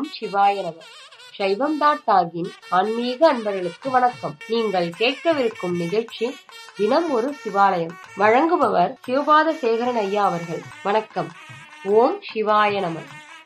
சிவாய நம சைவம் டாட் டாகின் ஆன்மீக அன்பர்களுக்கு வணக்கம் நீங்கள் கேட்கவிருக்கும் நிகழ்ச்சி தினம் ஒரு சிவாலயம் வழங்குபவர் சிவபாத சேகரன் ஐயா அவர்கள் வணக்கம் ஓம் சிவாய நம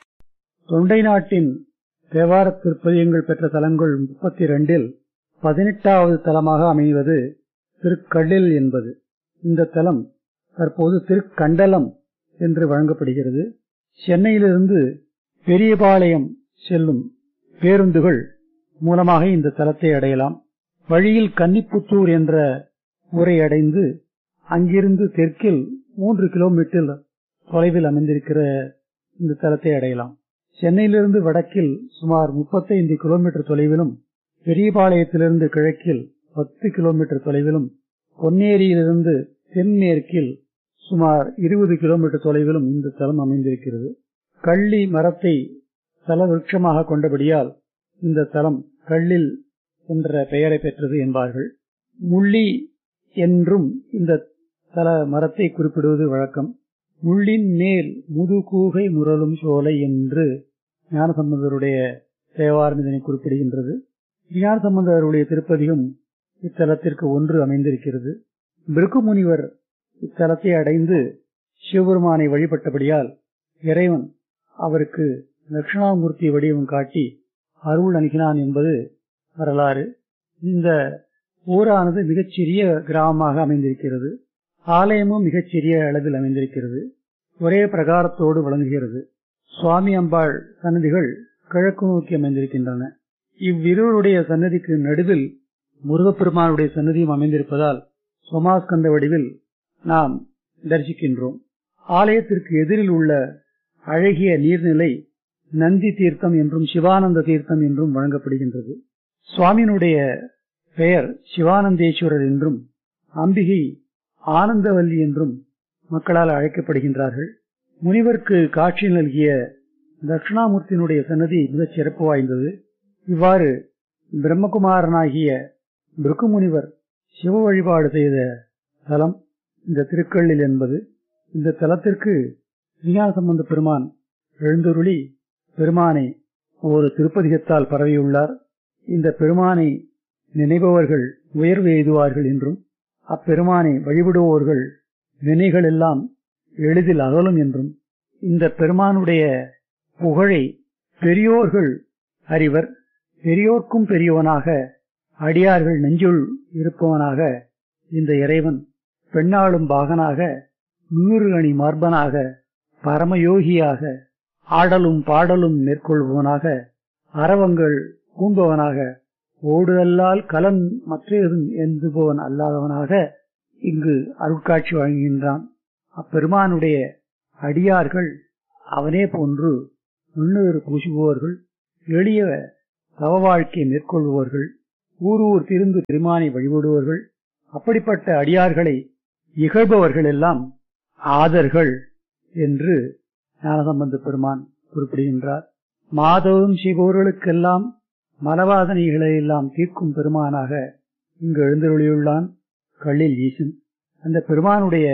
தொண்டை நாட்டின் தேவார திருப்பதியங்கள் பெற்ற தலங்கள் முப்பத்தி இரண்டில் பதினெட்டாவது தலமாக அமைவது திருக்கல்லில் என்பது இந்த தலம் தற்போது திருக்கண்டலம் என்று வழங்கப்படுகிறது சென்னையிலிருந்து பெரியபாளையம் செல்லும் பேருந்துகள் மூலமாக இந்த தலத்தை அடையலாம் வழியில் கன்னிப்புத்தூர் என்ற ஊரை அடைந்து அங்கிருந்து தெற்கில் மூன்று கிலோமீட்டர் தொலைவில் அமைந்திருக்கிற இந்த தலத்தை அடையலாம் சென்னையிலிருந்து வடக்கில் சுமார் முப்பத்தைந்து கிலோமீட்டர் தொலைவிலும் பெரியபாளையத்திலிருந்து கிழக்கில் பத்து கிலோமீட்டர் தொலைவிலும் பொன்னேரியிலிருந்து தென்மேற்கில் சுமார் இருபது கிலோமீட்டர் தொலைவிலும் இந்த தலம் அமைந்திருக்கிறது கள்ளி மரத்தை தல விருட்சமாக கொண்டபடியால் இந்த தலம் கள்ளில் என்ற பெயரை பெற்றது என்பார்கள் முள்ளி என்றும் இந்த தல மரத்தை குறிப்பிடுவது வழக்கம் முள்ளின் மேல் முதுகூகை முரலும் சோலை என்று ஞானசம்பந்தருடைய தேவாரம் இதனை குறிப்பிடுகின்றது ஞானசம்பந்தருடைய திருப்பதிகம் இத்தலத்திற்கு ஒன்று அமைந்திருக்கிறது பிருகு முனிவர் இத்தலத்தை அடைந்து சிவபெருமானை வழிபட்டபடியால் இறைவன் அவருக்கு தட்சிணாமூர்த்தி வடிவம் காட்டி அருள் அணுகினான் என்பது வரலாறு இந்த ஊரானது மிகச்சிறிய கிராமமாக அமைந்திருக்கிறது ஆலயமும் மிகச்சிறிய அளவில் அமைந்திருக்கிறது ஒரே பிரகாரத்தோடு விளங்குகிறது சுவாமி அம்பாள் சன்னதிகள் கிழக்கு நோக்கி அமைந்திருக்கின்றன இவ்விருவருடைய சன்னதிக்கு நடுவில் முருகப்பெருமானுடைய சன்னதியும் அமைந்திருப்பதால் சோமாஸ்கந்த வடிவில் நாம் தரிசிக்கின்றோம் ஆலயத்திற்கு எதிரில் உள்ள அழகிய நீர்நிலை நந்தி தீர்த்தம் என்றும் சிவானந்த தீர்த்தம் என்றும் வழங்கப்படுகின்றது சுவாமியினுடைய பெயர் சிவானந்தேஸ்வரர் என்றும் அம்பிகை ஆனந்தவல்லி என்றும் மக்களால் அழைக்கப்படுகின்றார்கள் முனிவருக்கு காட்சி நல்கிய தட்சிணாமூர்த்தியினுடைய சன்னதி மிகச் சிறப்பு வாய்ந்தது இவ்வாறு பிரம்மகுமாரனாகிய பிருக்கு முனிவர் சிவ வழிபாடு செய்த தலம் இந்த திருக்கல்லில் என்பது இந்த தலத்திற்கு விஞ்ஞான சம்பந்த பெருமான் எழுந்தருளி பெருமானை ஒரு திருப்பதிகத்தால் பரவியுள்ளார் இந்த பெருமானை நினைபவர்கள் உயர்வு எய்துவார்கள் என்றும் அப்பெருமானை வழிபடுவோர்கள் வினைகள் எல்லாம் எளிதில் அகலும் என்றும் இந்த பெருமானுடைய புகழை பெரியோர்கள் அறிவர் பெரியோர்க்கும் பெரியவனாக அடியார்கள் நெஞ்சுள் இருப்பவனாக இந்த இறைவன் பெண்ணாளும் பாகனாக நூறு அணி மார்பனாக பரமயோகியாக ஆடலும் பாடலும் மேற்கொள்பவனாக அறவங்கள் கூம்பவனாக ஓடுதல்லால் கலன் மற்றேதும் எழுதுபவன் அல்லாதவனாக இங்கு அருட்காட்சி வழங்குகின்றான் அப்பெருமானுடைய அடியார்கள் அவனே போன்று முன்னேறு பூசுபவர்கள் எளிய தவ வாழ்க்கையை மேற்கொள்பவர்கள் ஊர் ஊர் திருந்து பெருமானை வழிபடுவர்கள் அப்படிப்பட்ட அடியார்களை இகழ்பவர்கள் எல்லாம் ஆதர்கள் என்று ஞானசம்பந்த பெருமான் குறிப்பிடுகின்றார் மாதவம் செய்பவர்களுக்கெல்லாம் மலவாதனைகளை எல்லாம் தீர்க்கும் பெருமானாக இங்கு எழுந்தருளியுள்ளான் கள்ளில் ஈசன் அந்த பெருமானுடைய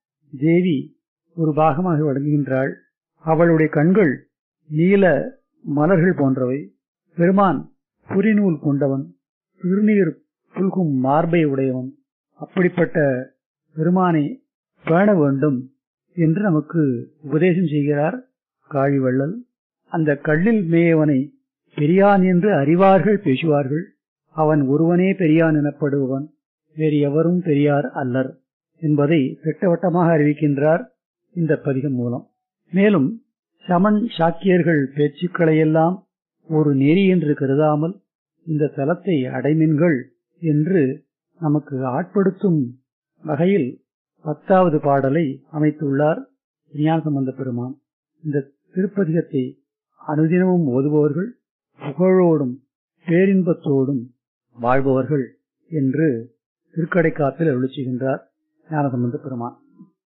தேவி ஒரு பாகமாக வழங்குகின்றாள் அவளுடைய கண்கள் நீல மலர்கள் போன்றவை பெருமான் புரிநூல் கொண்டவன் திருநீர் புல்கும் மார்பை உடையவன் அப்படிப்பட்ட பெருமானை பேண வேண்டும் என்று நமக்கு உபதேசம் செய்கிறார் காழிவள்ளல் அந்த கல்லில் மேயவனை பெரியான் என்று அறிவார்கள் பேசுவார்கள் அவன் ஒருவனே பெரியான் எனப்படுபவன் வேறு எவரும் பெரியார் அல்லர் என்பதை திட்டவட்டமாக அறிவிக்கின்றார் இந்த பதிகம் மூலம் மேலும் சமன் சாக்கியர்கள் பேச்சுக்களையெல்லாம் ஒரு நெறி என்று கருதாமல் இந்த தலத்தை அடைமின்கள் என்று நமக்கு ஆட்படுத்தும் வகையில் பத்தாவது பாடலை அமைத்துள்ளார் ஞான சம்பந்த பெருமான் இந்த திருப்பதிகத்தை அனுதினமும் ஓதுபவர்கள் புகழோடும் பேரின்பத்தோடும் வாழ்பவர்கள் என்று திருக்கடைக்காப்பில் அருளி செய்கின்றார் ஞானசம்பந்த பெருமான்